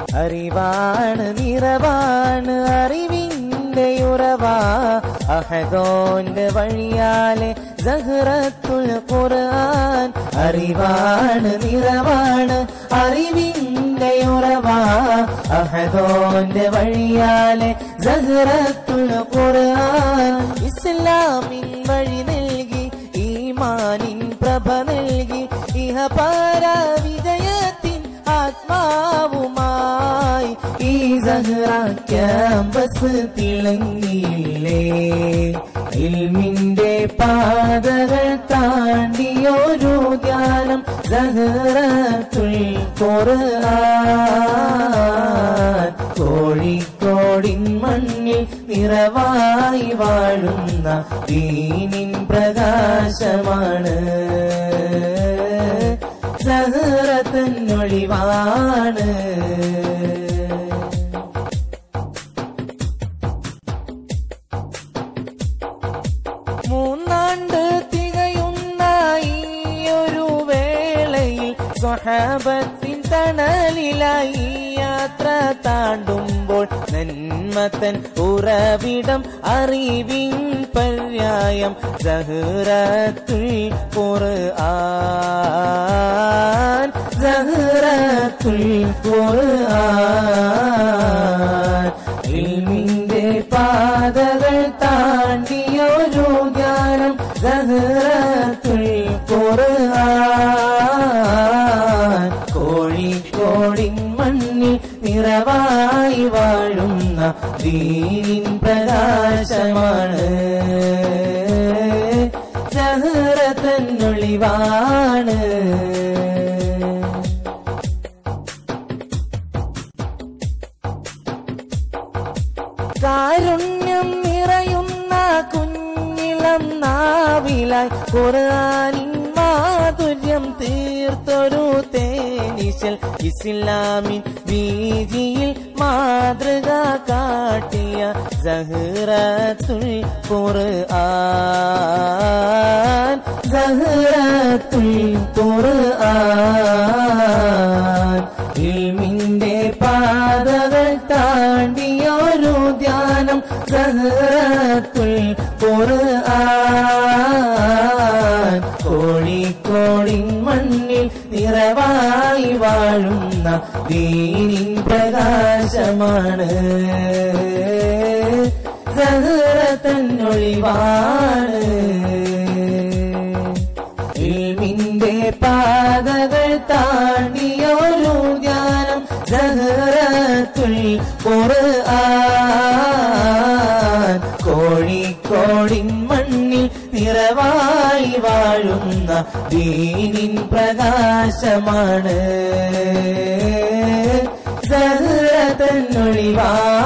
അറിവാണ് നിറവാണ് അറിവിന്റെ ഉറവാ അഹദോന്റെ വഴിയാലെ സഹറത്തുൽ ഖുർആൻ അറിവാണ് നിറവാണ് അറിവിന്റെ ഉറവാ അഹദോന്റെ വഴിയാലെ സഹറത്തുൽ ഖുർആൻ ഇസ്ലാമിൻ വഴി നൽകി ഈമാനിൻ പ്രഭ നൽകി ഇഹപാര വിജയത്തിൻ ആത്മാവുമായി ഈ സഹറ ക്യാമ്പസ് തിളങ്ങിയില്ലേ ഇൽമിന്റെ പാതകൾ താണ്ടിയൊരു ധ്യാനം സഹറത്തുൽ ഖുർആൻ കോഴിക്കോടിൻ മണ്ണിൽ നിറവായി വാഴുന്ന ദീനിൻ പ്രകാശമാണ് സഹറത്തന്നൊളിവാണ് മൂന്നാണ്ട് തികയുന്ന ഈയൊരു വേളയിൽ സ്വഹാബത്തിൻ തണലിലായി യാത്ര താണ്ടുമ്പോൾ നന്മത്തൻ ഉറവിടം അറിവിൻ പര്യായം സഹറത്തുൽ ഖുർആൻ സഹറത്തുൽ ഖുർആൻ ഇൽമിന്റെ പാതകൾ താണ്ടിയൊരു ജ്ഞാനം സഹറത്തുൽ ഖുർആൻ കോഴിക്കോടിൻ മണ്ണിൽ നിറവായി വാഴുന്ന ദീനിൻ പ്രകാശമാണ് സഹറത്തന്നൊളിവാണ് കാരുണ്യം നിറയുന്ന കുഞ്ഞിളം നാവിലായി ഖുർആനിൻ മാധുര്യം തീർത്തൊരു തേനിശൽ ഇസ്ലാമിൻ വീതിയിൽ മാതൃക കാട്ടിയ സഹറത്തുൽ ഖുർആൻ സഹറത്തുൽ ഖുർആൻ ഇൽമിന്റെ പാതകൾ താണ്ടിയൊരു ധ്യാനം സഹറത്തുൽ ഖുർആൻ കോഴിക്കോടിൻ മണ്ണിൽ നിറവായി വാഴുന്ന ദീനിൻ പ്രകാശമാണ് സഹറത്തന്നൊളിവാണ് ഇൽമിന്റെ പാതകൾ താണ്ടിയൊരു ജ്ഞാനം സഹറത്തുൽ ഖുർആൻ കോഴിക്കോടിൻ മണ്ണിൽ നിറവായി വാഴുന്ന ദീനിൻ പ്രകാശമാണ് സഹറത്തന്നൊളിവാണ്